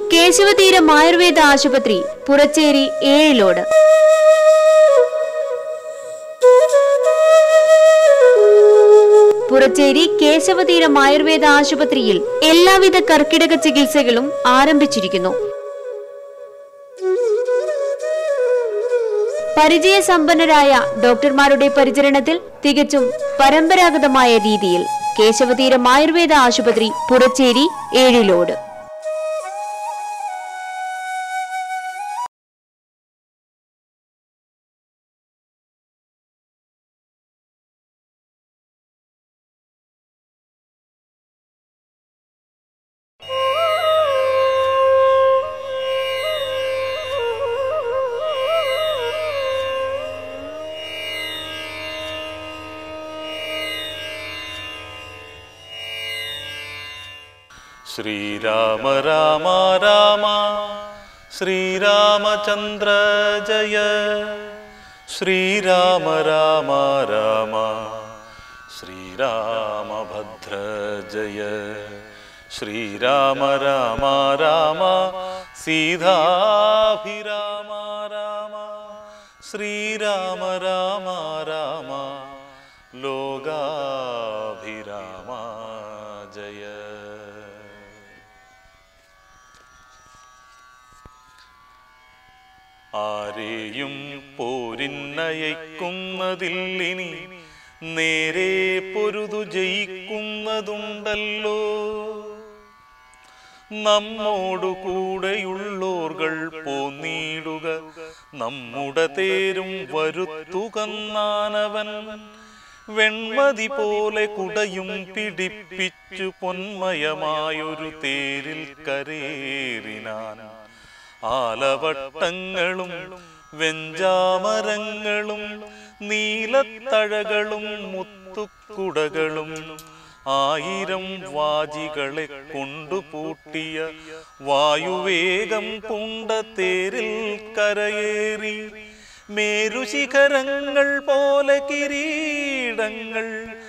കേശവതീരം ആയുർവേദ ആശുപത്രി പുറച്ചേരി ഏഴിലോട് പുറച്ചേരി കേശവതീരം ആയുർവേദ ആശുപത്രിയിൽ എല്ലാവിധ കർക്കിടക ചികിത്സകളും ആരംഭിച്ചിരിക്കുന്നു പരിചയസമ്പന്നരായ ഡോക്ടർമാരുടെ പരിചരണത്തിൽ തികച്ചും പരമ്പരാഗതമായ രീതിയിൽ കേശവതീരം ആയുർവേദ ആശുപത്രി പുറച്ചേരി ഏഴിലോട് ശ്രീരാമ രാമ രാമ ശ്രീരാമചന്ദ്ര ജയ ശ്രീരാമ രാമ രാമ ശ്രീരാമഭദ്ര ജയ ശ്രീരാമ രാമ രാമ സീതാഭിരാമ രാമ ശ്രീരാമ രാമ രാമ ലോകാഭിരാമ ജയ ആരെയും പോരിന്നയക്കുന്നതില്ലിനി നേരെ പൊരുതു ജയിക്കുന്നതുണ്ടല്ലോ നമ്മോടു കൂടെയുള്ളോർകൾ പോന്നീടുക നമ്മുടെ തേരും വരുത്തുകന്നാനവൻ വെൺമതി പോലെ കുടയും പിടിപ്പിച്ചു പൊന്മയമായൊരു തേരിൽ കരേറിനാൻ ആലവട്ടങ്ങളും വെഞ്ചാമരങ്ങളും നീലത്തഴകളും മുത്തുക്കുടകളും ആയിരം വാജികളെ കൊണ്ടുപൂട്ടിയ വായുവേഗം പൂണ്ട തേരിൽ കരയേറി മേരുശിഖരങ്ങൾ പോലെ കിരീടങ്ങൾ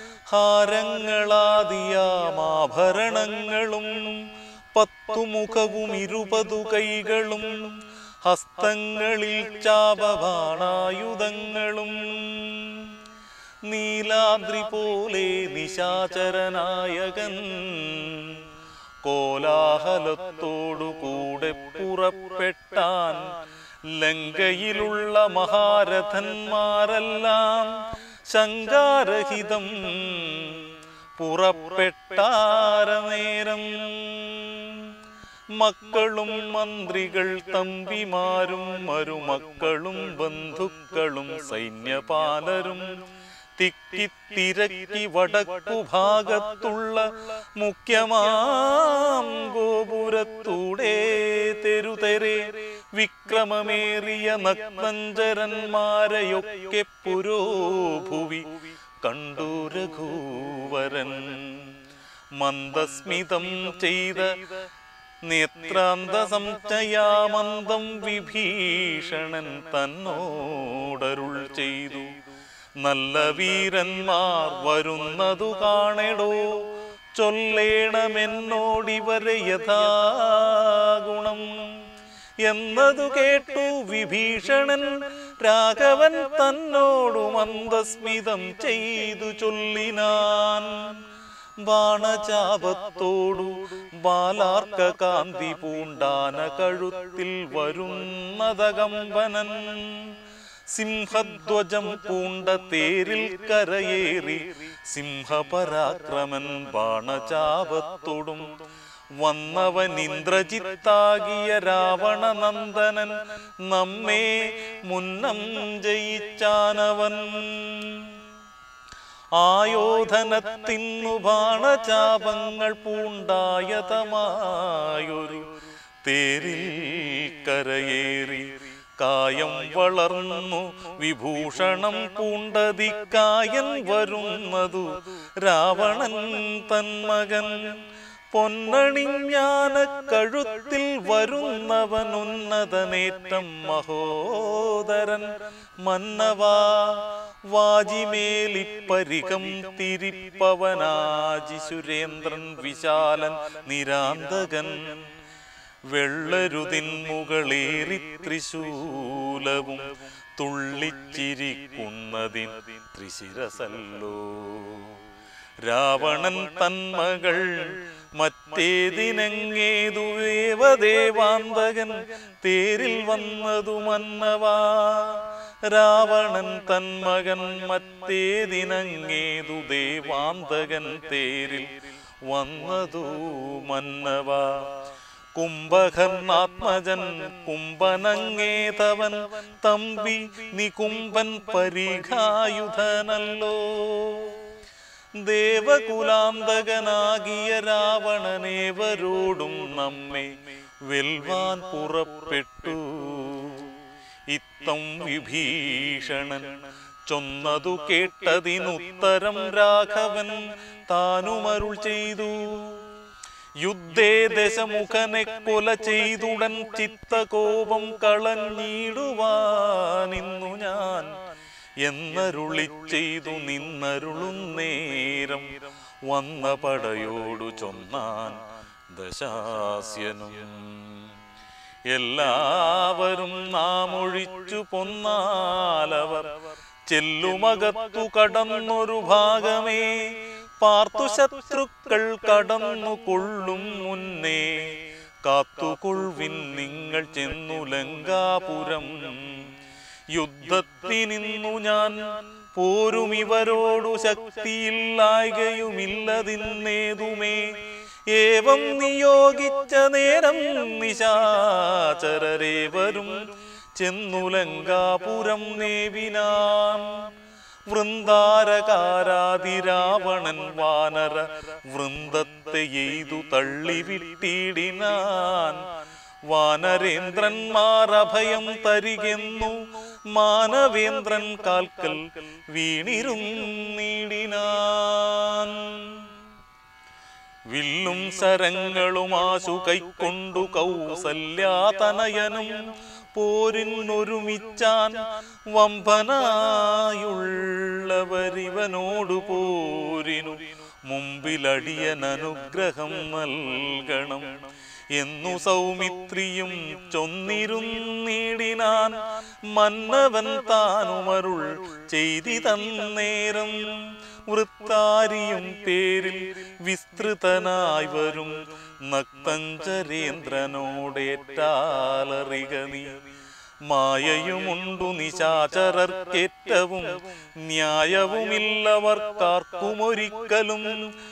ഹാരങ്ങളാദിയാമാഭരണങ്ങളും പത്തുമുഖവും ഇരുപതു കൈകളും ഹസ്തങ്ങളിൽ ചാപബാണായുധങ്ങളും നീലാദ്രി പോലെ നിശാചരനായകൻ കോലാഹലത്തോടുകൂടെ പുറപ്പെട്ടാൻ ലങ്കയിലുള്ള മഹാരഥന്മാരെല്ലാം ശങ്കാരഹിതം പുറപ്പെട്ടാര നേരം മക്കളും മന്ത്രികൾ തമ്പിമാരും മരുമക്കളും ബന്ധുക്കളും സൈന്യപാലരും തിക്കിത്തിരക്കി വടക്കു ഭാഗത്തുള്ള മുഖ്യമാം ഗോപുരത്തൂടെ തെരുതെരെ വിക്രമമേറിയ നഗ്നഞ്ചരന്മാരെയൊക്കെ പുരോഭുവി കണ്ടു രഘുവരൻ മന്ദസ്മിതം ചെയ്ത നേത്രാന്ത സംശയാമന്ദം വിഭീഷണൻ തന്നോടരുൾ ചെയ്തു നല്ല വീരന്മാർ വരുന്നതു കാണെടോ ചൊല്ലേണമെന്നോടിവരെ യഥാഗുണം എന്നതു കേട്ടു വിഭീഷണൻ രാഘവൻ തന്നോടു മന്ദസ്മിതം ചെയ്തു ചൊല്ലിനാൻ ബാണചാപത്തോടു ബാലാർക്ക കാന്തി പൂണ്ടാന കഴുത്തിൽ വരുന്നതകമ്പനൻ സിംഹധ്വജം പൂണ്ട തേരിൽ കരയേറി സിംഹപരാക്രമൻ ബാണചാപത്തോടും വന്നവൻ ഇന്ദ്രജിത്താകിയ രാവണനന്ദനൻ നമ്മെ മുന്നം ജയിച്ചാനവൻ ആയോധനത്തിന്നു ബാണചാപങ്ങൾ പൂണ്ടായതമായൊരു തേരിൽ കരയേറി കായം വളർന്നു വിഭൂഷണം പൂണ്ടതിക്കായൻ വരുന്നതു രാവണൻ തന്മകൻ പൊന്നണിഞ്ഞാന കഴുത്തിൽ വരുന്നവനുന്നതനേറ്റം മഹോദരൻ മന്നവാ വാജിമേലിപ്പരികം തിരിപ്പവനാജി സുരേന്ദ്രൻ വിശാലൻ നിരാന്തകൻ വെള്ളരുതിൻ മുകളേറി ത്രിശൂലവും തുള്ളിച്ചിരിക്കുന്നതിൻ ത്രിശിരസല്ലോ രാവണൻ തന്മകൾ മറ്റേതിനെങ്ങേതു ദേവദേവാന്തകൻ തേരിൽ വന്നതു മന്നവാ രാവണൻ തന്മകൻ മറ്റേതിനങ്ങേതു ദേവാന്തകൻ തേരിൽ വന്നതു മന്നവാ കുംഭകർണാത്മജൻ കുംഭനങ്ങേതവൻ തമ്പി നികുംബൻ പരിഘായുധനല്ലോ ദേവകുലാന്തകനാകിയ രാവണനേവരോടും നമ്മെ വെൽവാൻ പുറപ്പെട്ടു ഇത്തം വിഭീഷണൻ ചൊന്നതു കേട്ടതിനുത്തരം രാഘവൻ താനുമരുൾ ചെയ്തു യുദ്ധേ ദശമുഖനെ കൊല ചെയ്തുടൻ ചിത്തകോപം കളഞ്ഞിടുവാനിന്നു ഞാൻ എന്നരുളി ചെയ്തു നിന്നരുളും നേരം വന്ന പടയോടു ചൊന്നാൻ ദശാസ്യനും എല്ലാവരും നാം ഒഴിച്ചു പൊന്നാലവർ ചെല്ലുമകത്തു കടന്നൊരു ഭാഗമേ പാർത്തു ശത്രുക്കൾ കടന്നു കൊള്ളും മുന്നേ കാത്തുകൊള്ളിൻ നിങ്ങൾ ചെന്നു ലങ്കാപുരം യുദ്ധത്തിനിന്നു ഞാൻ പോരും ഇവരോടു ശക്തിയില്ലായകയുമില്ലതിന്നേതുമേ ഏവം നിയോഗിച്ച നേരം നിശാചരരേവരും ചെന്നു ലങ്കാപുരം നേവിനാൻ വൃന്ദാരകാരാതിരാവണൻ വാനര വൃന്ദത്തെ എയ്തു തള്ളിവിട്ടിടിനാൻ വാനരേന്ദ്രന്മാർ അഭയം തരികെന്നു മാനവേന്ദ്രൻ കാൽക്കൽ വീണിരുന്നിടിനാൻ വില്ലും സരങ്ങളുമാശു കൈക്കൊണ്ടു കൗസല്യാതനയനും പോരിനൊരുമിച്ചാൻ വമ്പനായുള്ളവരിവനോടു പോരിനു മുമ്പിലടിയൻ അനുഗ്രഹം നൽകണം എന്നു സൗമിത്രിയും ചൊന്നിരുന്നിടിനാൻ മന്നവൻ താനുമരുൾ ചെയ്തി തന്നേരം വൃത്താരിയും പേരിൽ വിസ്തൃതനായി വരും നക്തഞ്ചരേന്ദ്രനോടേറ്റാലറിക നീ മായയുമുണ്ടു നിശാചരർക്കേറ്റവും ന്യായവുമില്ലവർക്കാർക്കുമൊരിക്കലും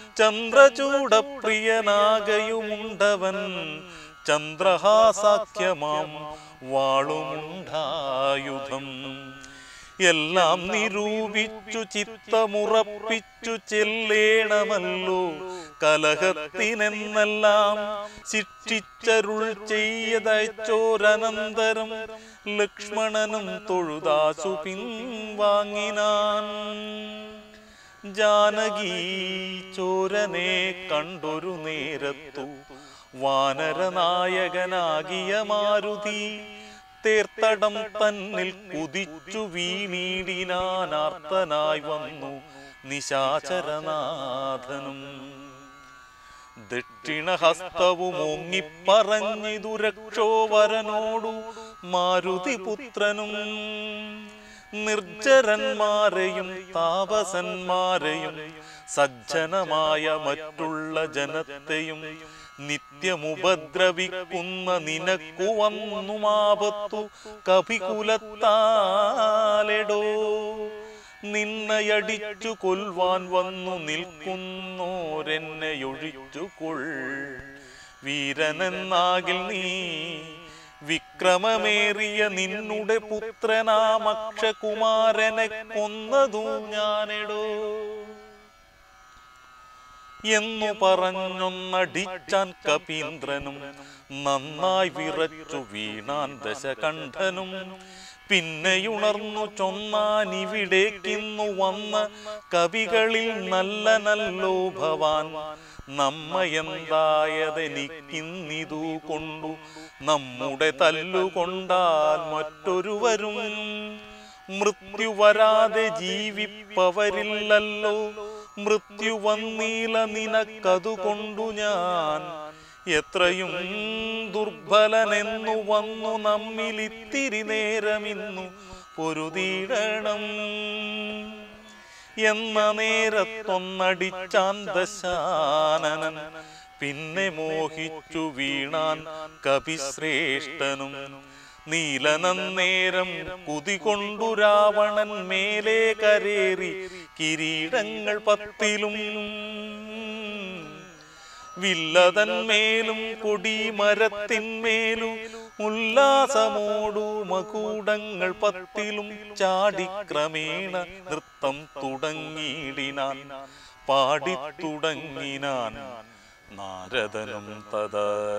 ചന്ദ്രചൂടപ്രിയനാകയുമുണ്ടവൻ ചന്ദ്രഹാസാഖ്യമാം വാളുമുണ്ടായുധം എല്ലാം നിരൂപിച്ചു ചിത്തമുറപ്പിച്ചു ചെല്ലേണമല്ലോ കലഹത്തിനെന്നെല്ലാം ശിക്ഷിച്ചരുൾ ചെയ്തയച്ചോരനന്തരം ലക്ഷ്മണനും തൊഴുതാശു പിൻവാങ്ങിനാൻ ജാനകി ചോരനെ കണ്ടൊരു നേരത്തു വാനരനായകനാകിയ മാരുതി തേർത്തടം തന്നിൽ കുതിച്ചു വീണീടിനാനാർത്തനായി വന്നു നിശാചരനാഥനും ദക്ഷിണഹസ്തവും ഓങ്ങിപ്പറഞ്ഞിതു രക്ഷോവരനോടു മാരുതിപുത്രനും നിർജ്ജരന്മാരെയും താപസന്മാരെയും സജ്ജനമായ മറ്റുള്ള ജനത്തെയും നിത്യമുപദ്രവിക്കുന്ന നിനക്കു വന്നുമാപത്തു കപികുലത്താലെടോ നിന്നയടിച്ചു കൊൽവാൻ വന്നു നിൽക്കുന്നോരെന്നെയൊഴിച്ചു കൊൾ വീരനെന്നാകിൽ നീ വിക്രമമേറിയ നിന്നുടെ പുത്രനാമക്ഷകുമാരനെ കൊന്നതു ഞാനെടോ എന്നു പറഞ്ഞൊന്നടിച്ചാൻ കപീന്ദ്രനും നന്നായി വിറച്ചു വീണാൻ ദശകണ്ഠനും പിന്നെയുണർന്നു ചൊന്നാൻ ഇവിടേക്കിന്നു വന്ന കവികളിൽ നല്ല നല്ലോ ഭവാൻ നമ്മയെന്തായതെനിക്കിന്നിതു കൊണ്ടു നമ്മുടെ തല്ലുകൊണ്ടാൽ മറ്റൊരുവരും മൃത്യു വരാതെ ജീവിപ്പവരില്ലല്ലോ മൃത്യു വന്നീല നിനക്കതുകൊണ്ടു ഞാൻ എത്രയും ദുർബലനെന്നു വന്നു നമ്മിലിത്തിരി നേരമിന്നു പൊരുതിയിടണം എന്ന നേരത്തൊന്നടിച്ചാൻ ദശാനനൻ പിന്നെ മോഹിച്ചു വീണാൻ കപിശ്രേഷ്ഠനും നീലനന്നേരം കുതികൊണ്ടു രാവണൻ മേലെ കരേറി കിരീടങ്ങൾ പത്തിലും വില്ലതന്മേലും കൊടിമരത്തിന്മേലും ഉല്ലാസമോടു മകൂടങ്ങൾ പത്തിലും ചാടിക്രമേണ നൃത്തം തുടങ്ങിയിടിനാൻ പാടിത്തുടങ്ങിനാൻ നാരദനും തത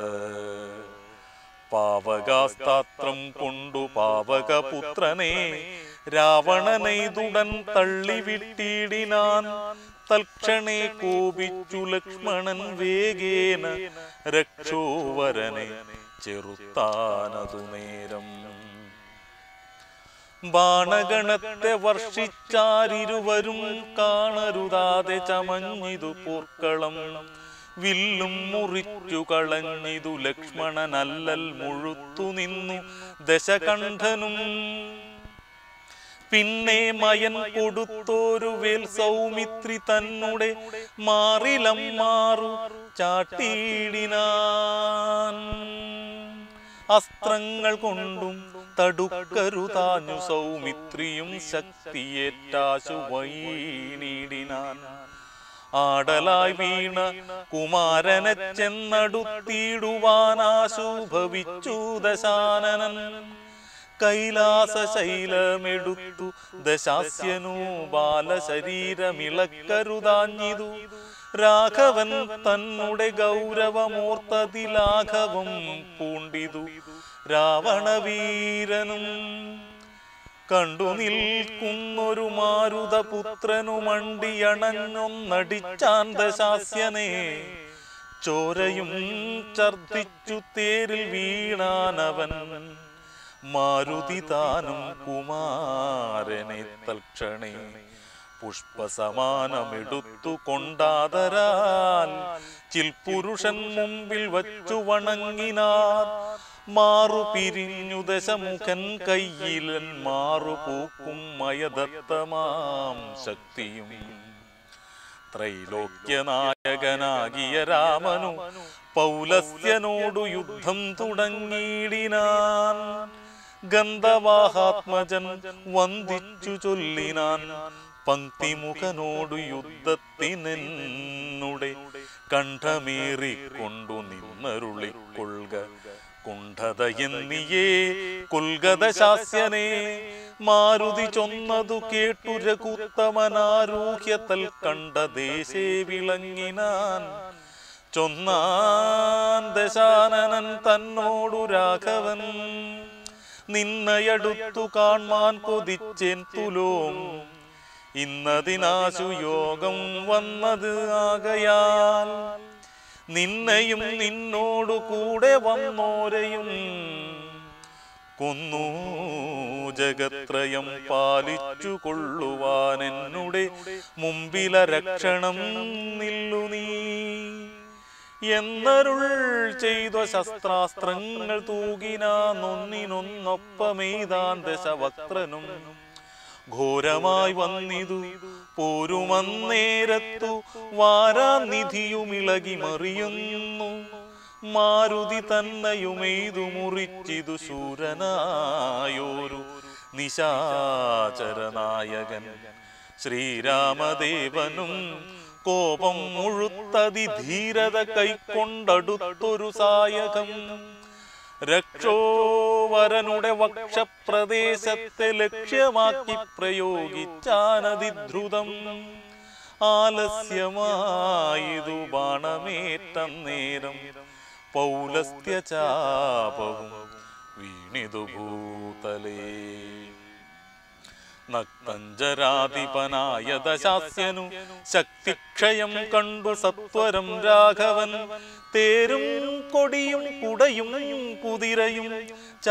പാവകാസ്താത്രം കൊണ്ടു പാവകപുത്രനെ രാവണനെയ്തുടൻ തള്ളിവിട്ടിടിനാൻ തൽക്ഷണേ കോപിച്ചു ലക്ഷ്മണൻ വേഗേന രക്ഷോവരനെ ചെറുത്താനതു നേരം ബാണഗണത്തെ വർഷിച്ചാരിരുവരും കാണരുതാതെ ചമഞ്ഞിതു പൂർക്കളം വില്ലും മുറിച്ചു കളഞ്ഞിതു ലക്ഷ്മണനല്ലൽ മുഴുത്തു നിന്നു ദശകണ്ഠനും പിന്നെ മയൻ കൊടുത്തോരു വേൽ സൗമിത്രി തന്നുടെ മാറിലം മാറു ചാട്ടിയിടിനാൻ അസ്ത്രങ്ങൾ കൊണ്ടും തടുക്കരുതാഞ്ഞു സൗമിത്രിയും ശക്തിയേറ്റാശു വൈനീടിനാൻ ആടലായി വീണ കുമാരനെ ചെന്നടുത്തിടുവാനാശു ഭവിച്ചു ദശാനനൻ കൈലാസ ശൈലമെടുത്തു ദശാസ്യനു ബാലശരീരമിളക്കരുതാഞ്ഞിതു രാഘവൻ തന്നുടെ ഗൗരവമോർത്തതി ലാഘവം പൂണ്ടിതു രാവണവീരനും കണ്ടു നിൽക്കുന്നൊരു മാരുതപുത്രനു മണ്ടിയണഞ്ഞൊന്നടിച്ചാൻ ദശാസ്യനെ ചോരയും ഛർദിച്ചു തേരിൽ വീണാനവൻ മാരുതി താനും കുമാരനെ തൽക്ഷണേ പുഷ്പസമാനമെടുത്തു കൊണ്ടാതരാൽ ചിൽപുരുഷൻ മുമ്പിൽ വച്ചു വണങ്ങിനാർ മാറു പിരിഞ്ഞു ദശമുഖൻ കയ്യിലൻ മാറു പൂക്കും മയദത്തമാം ശക്തിയും ത്രൈലോക്യനായകനാകിയ രാമനു പൗലസ്യനോടു യുദ്ധം തുടങ്ങിയിടിനാൻ ഗന്ധവാഹാത്മജൻ വന്ദിച്ചു ചൊല്ലിനാൻ പങ്ക്തിമുഖനോടു യുദ്ധത്തിനെന്നുടെ കണ്ഠമേറിക്കൊണ്ടു നിന്നരുളിക്കൊള്ളുക കുണ്ഠത എന്നിയേ കുൽഗതശാസ്യനെ മാരുതി ചൊന്നതു കേട്ടു രഘുത്തമനാരൂഹ്യത്തൽ കണ്ട ദേശേ വിളങ്ങിനാൻ ചൊന്നാൻ ദശാനനൻ തന്നോടു രാഘവൻ നിന്നയടുത്തു കാൺമാൻ കൊതിച്ചേൻ തുലോം ഇന്നതിനാശു യോഗം വന്നത് ആകയാൽ നിന്നെയും നിന്നോടു കൂടെ വന്നോരെയും കൊന്നു ജഗത്രയം പാലിച്ചു കൊള്ളുവാൻ എന്നുടെ മുമ്പില രക്ഷണം നില്ലു നീ എന്നരുൾ ചെയ്ത ശസ്ത്രാസ്ത്രങ്ങൾ തൂകിനാന്നൊന്നിനൊന്നൊപ്പമെയ്താൻ ദശവക്ത്രനും ഘോരമായി വന്നിതു പോരുമന്നേരത്തു വാരാനിധിയുമിളകി മറിയുന്നു മാരുതി തന്നെയുമെയ്തു മുറിച്ചിതു ശൂരനായോരു നിശാചരനായകൻ ശ്രീരാമദേവനും കോപം മുഴുത്തതി ധീരത കൈക്കൊണ്ടടുത്തൊരു സായകം രക്ഷോവരനുടെ വക്ഷപ്രദേശത്തെ ലക്ഷ്യമാക്കി പ്രയോഗിച്ചാനതിദ്രുതം ആലസ്യമായതു ബാണമേറ്റ നേരം പൗലസ്ത്യചാപവും വീണിതു ഭൂതലേ നക്തഞ്ചരാധിപനായ ദശാസ്യനു ശക്തിക്ഷയം കണ്ടു സത്വരം രാഘവൻ തേരും കൊടിയും കുടയും കുതിരയും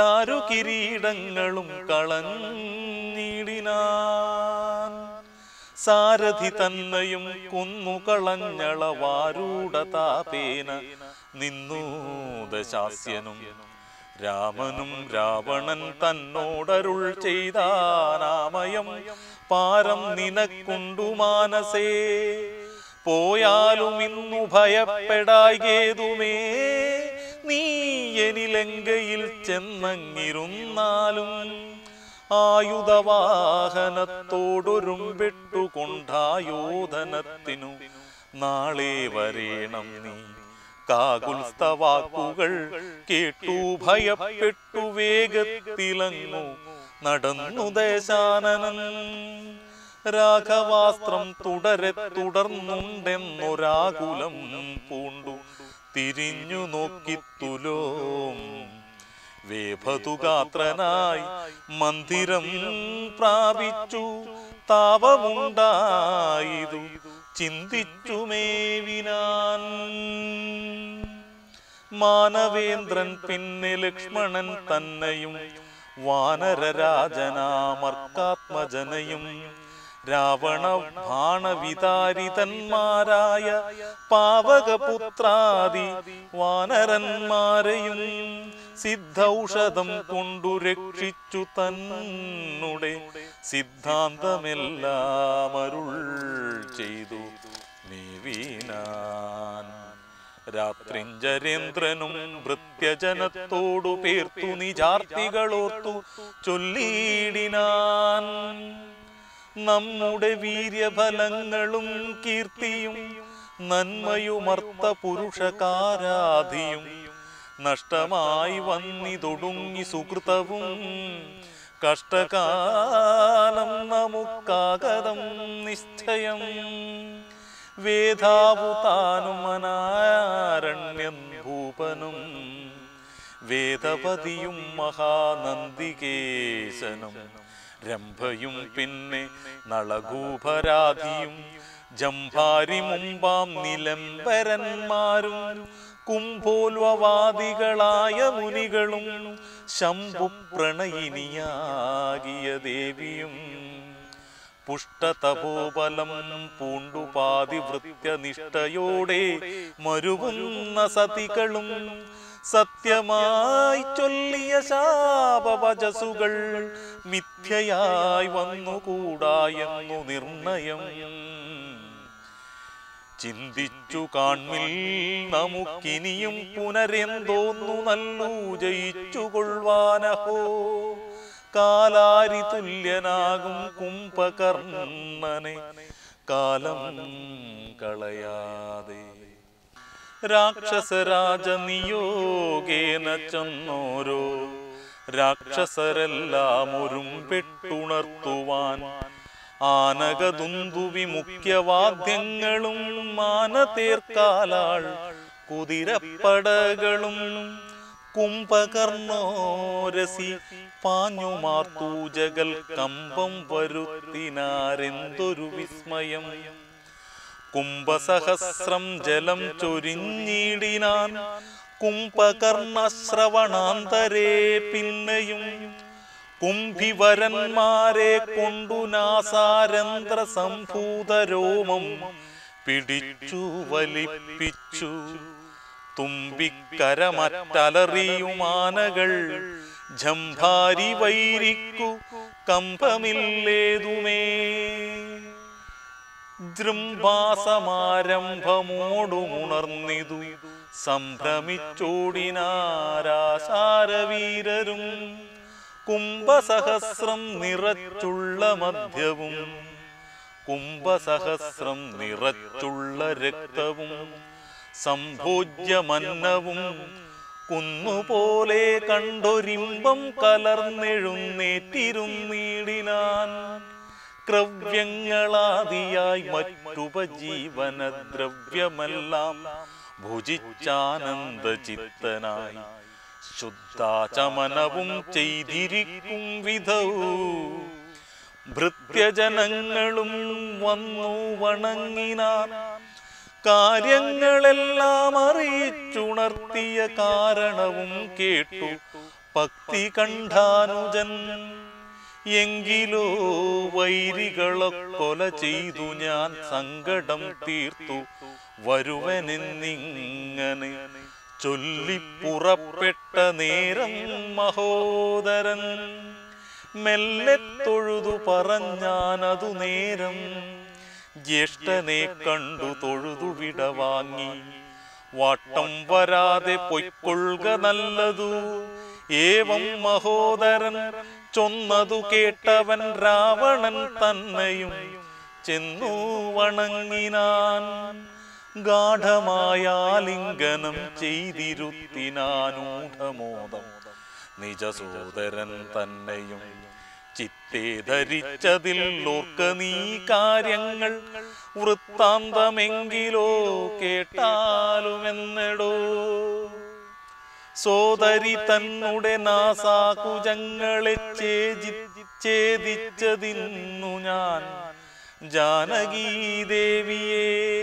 ചാരുകിരീടങ്ങളും കളഞ്ഞിടിനാൻ സാരഥി തന്നെയും കുന്നുകളഞ്ഞളവാരൂഢ താപേന നിന്നു ദശാസ്യനും രാമനും രാവണൻ തന്നോടരുൾ ചെയ്താനാമയം പാരം നിനക്കുണ്ടു മാനസേ പോയാലും ഇന്നു ഭയപ്പെടായതുമേ നീ എനിലങ്കയിൽ ചെന്നങ്ങിരുന്നാലും ആയുധവാഹനത്തോടൊരുമ്പെട്ടുകൊണ്ടായോധനത്തിനു നാളെ വരേണം നീ കാകുൽസ്തവാക്കുകൾ കേട്ടു ഭയപ്പെട്ടു വേഗത്തിലങ്ങു നടന്നു ദേശാനനൻ രാഘവാസ്ത്രം തുടരെ തുടർന്നുണ്ടെന്നൊരാകുലം പൂണ്ടു തിരിഞ്ഞു നോക്കി തുലോം വേഭതുഗാത്രനായി മന്ദിരം പ്രാപിച്ചു താപമുണ്ടായിതു ചിന്തിച്ചു മേവിനാൻ മാനവേന്ദ്രൻ പിന്നെ ലക്ഷ്മണൻ തന്നെയും വാനരരാജനാമർക്കാത്മജനയും രാവണ ബാണവിതാരിതന്മാരായ പാവകപുത്രാദി വാനരന്മാരെയും സിദ്ധൌഷധം കൊണ്ടു രക്ഷിച്ചു തന്നുടെ സിദ്ധാന്തമെല്ലാം അരുൾ ചെയ്തു മേവീനാൻ രാത്രിഞ്ചരേന്ദ്രനും ഭൃത്യജനത്തോടു പേർത്തു നിജാർത്തികളോർത്തു ചൊല്ലിയിടിനാൻ നമ്മുടെ വീര്യഫലങ്ങളും കീർത്തിയും നന്മയുമർത്ത പുരുഷകാരാധിയും നഷ്ടമായി വന്നിതൊടുങ്ങി സുഹൃതവും കഷ്ടകാലം നമുക്കാകതം നിശ്ചയം വേദാവുതാനും അനാരണ്യം ഭൂപനും വേദപതിയും മഹാനന്ദികേശനും രംഭയും പിന്നെ നളകൂപരാധിയും ജംഭാരി മുമ്പാം നിലംബരന്മാരും കുംഭോൽവവാദികളായ മുനികളും ശംഭു പ്രണയിനിയാകിയ ദേവിയും പുഷ്ടതപോബലം പൂണ്ടുപാതിവൃത്യനിഷ്ഠയോടെ മരുവുന്ന സതികളും സത്യമായി ചൊല്ലിയ ശാപവചസുകൾ മിഥ്യയായി വന്നുകൂടായെന്നു നിർണയം ചിന്തിച്ചു കാൺമിൽ നമുക്കിനിയും പുനരെന്തോന്നു നല്ലു ജയിച്ചു കൊള്ളുവാനഹോ കാലാരി തുല്യനാകും കുംഭകർണനെ കാലം കളയാതെ രാക്ഷസരാജ നിയോഗേന ചെന്നോരോ രാക്ഷസരെല്ലാം ഒരുമ്പെട്ടുണർത്തുവാൻ ആനകതുന്തുവി മുഖ്യവാദ്യങ്ങളും മാനതേർക്കാലാൾ കുതിരപ്പടകളും കുംഭകർണോരസി പാഞ്ഞുമാർത്തൂജകൾ കമ്പം വരുത്തിനാരെന്തൊരു വിസ്മയം കുംഭസഹസ്രം ജലം ചൊരിഞ്ഞിടിനാൻ കുംഭകർണശ്രവണാന്തരേ പിന്നെയും കുംഭിവരന്മാരെ കൊണ്ടു നാസാരന്ധ്ര സംഭൂതരോമം പിടിച്ചു വലിപ്പിച്ചു തുമ്പിക്കരമറ്റലറിയുമാനകൾ ജംഭാരി വൈരിക്കു കമ്പമില്ലേതുമേ ജൃംഭാസമാരംഭമോടുമുണർന്നിതു സംഭ്രമിച്ചോടിനാരാശാരവീരരും കുംഭസഹസ്രം നിറച്ചുള്ള മധ്യവും കുംഭസഹസ്രം നിറച്ചുള്ള രക്തവും സംഭോജ്യമന്നവും കുന്നുപോലെ കണ്ടൊരിമ്പം കലർന്നെഴുന്നേറ്റിരുന്നീടിനാൻ ക്രവ്യങ്ങളാദിയായി മറ്റുപജീവന ദ്രവ്യമെല്ലാം ഭുജിച്ചാനന്ദ ചിത്തനായി ശുദ്ധാചമനവും ചെയ്തിരിക്കും വിധവും ഭൃത്യജനങ്ങളും വന്നു വണങ്ങിനാൻ കാര്യങ്ങളെല്ലാം അറിയിച്ചുണർത്തിയ കാരണവും കേട്ടു ഭക്തി കണ്ടാനുജൻ എങ്കിലോ വൈരികളെ കൊല ചെയ്തു ഞാൻ സങ്കടം തീർത്തു വരുവനെന്നിങ്ങനെ ചൊല്ലിപ്പുറപ്പെട്ട നേരം മഹോദരൻ മെല്ലെ തൊഴുതു പറഞ്ഞാനതു നേരം ജ്യേഷ്ഠനെ കണ്ടു തൊഴുതു വിടവാങ്ങി വാട്ടം വരാതെ പൊയ്ക്കൊള്ളുക നല്ലതു ഏവം മഹോദരൻ ചൊന്നതു കേട്ടവൻ രാവണൻ തന്നെയും ചെന്നു വണങ്ങിനാൻ ഗാഠമായാലിംഗനം ചെയ്തിരുത്തിനാനൂഢമോദം നിജസോദരൻ തന്നെയും ചിത്തേ ധരിച്ചതിൽ ഓർക്ക നീ കാര്യങ്ങൾ വൃത്താന്തമെങ്കിലോ കേട്ടാലുമെന്നെടോ സോദരി തന്നുടെ നാസാകുജങ്ങളെ ഛേദി ഛേദിച്ചതിന്നു ഞാൻ ജാനകീ ദേവിയെ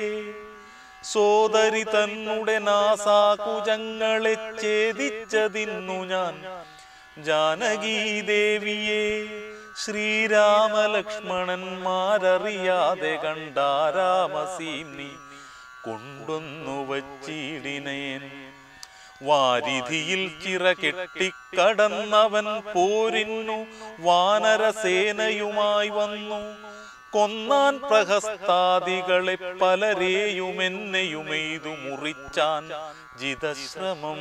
സോദരി തന്നുടെ നാസാകുജങ്ങളെ ഛേദിച്ചതിന്നു ഞാൻ ജാനകീ ദേവിയെ ശ്രീരാമലക്ഷ്മണന്മാരറിയാതെ കണ്ടാരാമസീനി കൊണ്ടൊന്നു വച്ചിടിനേൻ വാരിധിയിൽ ചിറ കെട്ടിക്കടന്നവൻ പോരിന്നു വാനരസേനയുമായി വന്നു കൊന്നാൻ പ്രഹസ്താദികളെ പലരെയും എന്നെയുമെയ്തു മുറിച്ചാൻ ജിതശ്രമം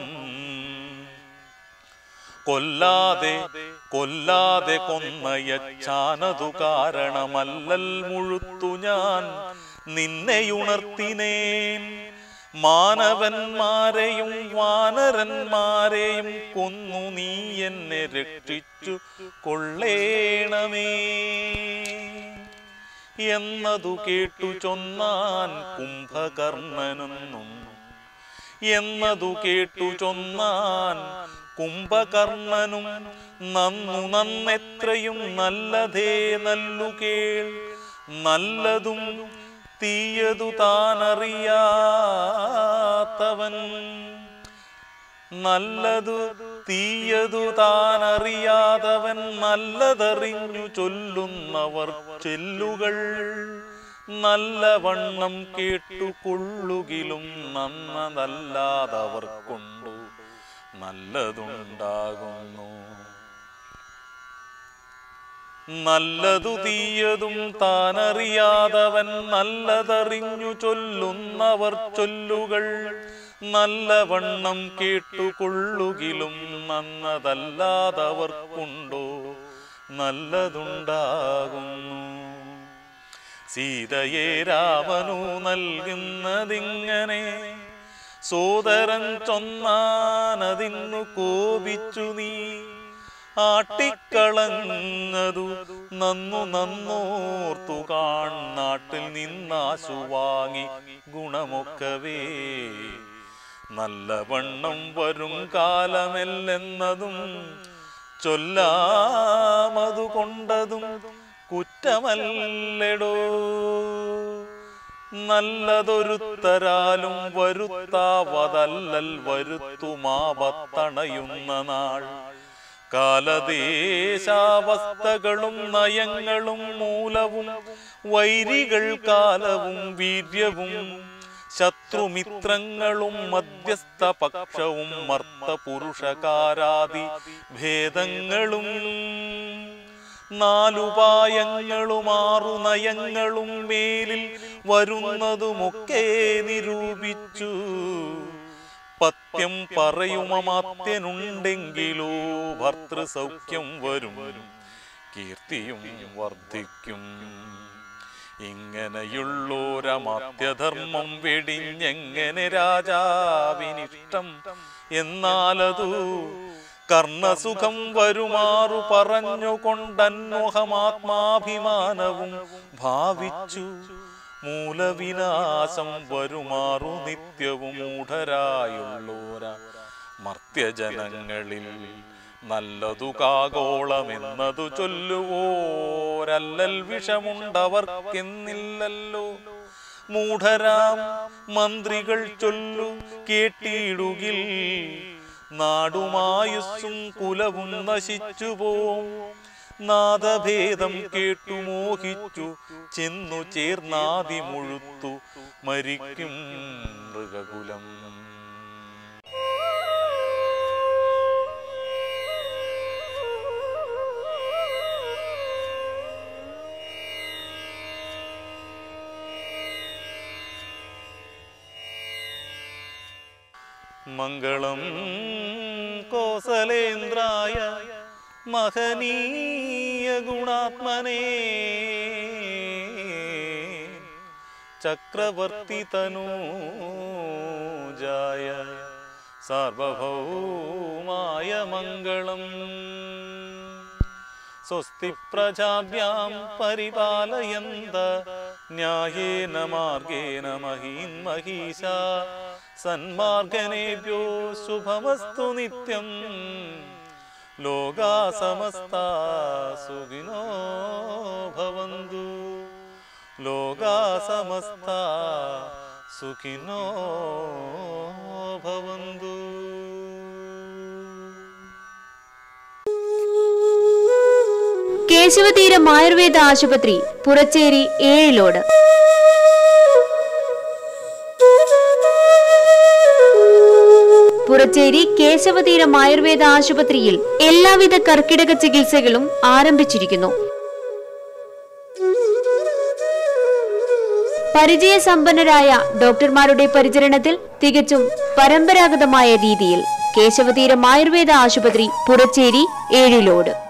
കൊല്ലാതെ കൊല്ലാതെ കൊന്നയച്ചാനതു കാരണമല്ലൽ മുഴുത്തു ഞാൻ നിന്നെയുണർത്തിനേൻ മാനവന്മാരെയും വാനരന്മാരെയും കൊന്നു നീ എന്നെ രക്ഷിച്ചു കൊള്ളേണമേ എന്നതു കേട്ടു ചൊന്നാൻ കുംഭകർണനെന്നും എന്നതു കേട്ടു ചൊന്നാൻ കുംഭകർണനും നന്നു നന്നെത്രയും നല്ലതേ നല്ലു കേൾ നല്ലതും തീയതു താനറിയാത്തവൻ നല്ലതു തീയതു താനറിയാതവൻ നല്ലതറിഞ്ഞു ചൊല്ലുന്നവർ ചെല്ലുകൾ നല്ലവണ്ണം കേട്ടുകൊള്ളുകിലും നന്നതല്ലാതവർ കൊണ്ടു നല്ലതുണ്ടാകുന്നു നല്ലതു തീയതും താനറിയാതവൻ നല്ലതറിഞ്ഞു ചൊല്ലുന്നവർ ചൊല്ലുകൾ നല്ലവണ്ണം കേട്ടുകൊള്ളുകിലും നന്നതല്ലാതവർക്കുണ്ടോ നല്ലതുണ്ടാകുന്നു സീതയെ രാമനു നൽകുന്നതിങ്ങനെ സോദരൻ ചൊന്നാനതിന്നു കോപിച്ചു നീ ആട്ടിക്കളഞ്ഞതു നന്നു നന്നോർത്തു കാൺ നാട്ടിൽ നിന്നാശു വാങ്ങി ഗുണമൊക്കവേ നല്ലവണ്ണം വരും കാലമെല്ലെന്നതും ചൊല്ലാമതു കൊണ്ടതും കുറ്റമല്ലെടോ നല്ലതൊരുത്തരാലും വരുത്താവതല്ലൽ വരുത്തുമാപത്തണയുന്ന നാൾ കാലദേശാവസ്ഥകളും നയങ്ങളും മൂലവും വൈരികൾ കാലവും വീര്യവും ശത്രുമിത്രങ്ങളും മധ്യസ്ഥ പക്ഷവും മർത്ത പുരുഷകാരാദി ഭേദങ്ങളും നാലുപായങ്ങളും ആറു നയങ്ങളും മേലിൽ വരുന്നതുമൊക്കെ നിരൂപിച്ചു പത്യം പറയുമമാത്യനുണ്ടെങ്കിലോ ഭർത്തൃസൗഖ്യം വരും കീർത്തിയും വർദ്ധിക്കും ഇങ്ങനെയുള്ളോരമാത്യധർമ്മം വെടിഞ്ഞെങ്ങനെ രാജാവിനിഷ്ടം എന്നാലതു കർണസുഖം വരുമാറു പറഞ്ഞുകൊണ്ടന്വഹമാത്മാഭിമാനവും ഭാവിച്ചു മൂലവിനാശം വരുമാറു നിത്യവും മൂഢരായുള്ളോര മർത്യജനങ്ങളിൽ നല്ലതു കാഗോളമെന്നതു ചൊല്ലുവോരല്ലൽ വിഷമുണ്ടവർക്കെന്നില്ലല്ലോ മൂഢരാം മന്ത്രികൾ ചൊല്ലു കേട്ടിടുകിൽ നാടുമായുസ്സും കുലവും നശിച്ചു പോം നാദഭേദം കേട്ടു മോഹിച്ചു ചെന്നു ചേർന്നാതി മുഴുത്തു മരിക്കും മൃഗകുലം മംഗളം കോസലേന്ദ്രായ മഹനീയ ഗുണാത്മനേ ചക്രവർത്തി തനൂജായ സാർവഭൗമായ മംഗളം സ്വസ്തി പ്രജാഭ്യാം പരിപാലയന്ത ന്യായേന മാർഗേണ മഹീൻ മഹീശ സന്മാർഗനേഭ്യോ ശുഭമസ്തു നിത്യം ലോകാ സമസ്ത സുഖിനോ ഭവന്തു ലോകാ സമസ്ത സുഖിനോ ഭവന്തു കേശവതീരം ആയുർവേദ ആശുപത്രി പുറച്ചേരി ഏഴിലോട് പുറച്ചേരി കേശവതീരം ആയുർവേദ ആശുപത്രിയിൽ എല്ലാവിധ കർക്കിടക ചികിത്സകളും ആരംഭിച്ചിരിക്കുന്നു പരിചയസമ്പന്നരായ ഡോക്ടർമാരുടെ പരിചരണത്തിൽ തികച്ചും പരമ്പരാഗതമായ രീതിയിൽ കേശവതീരം ആയുർവേദ ആശുപത്രി പുറച്ചേരി ഏഴിലോട്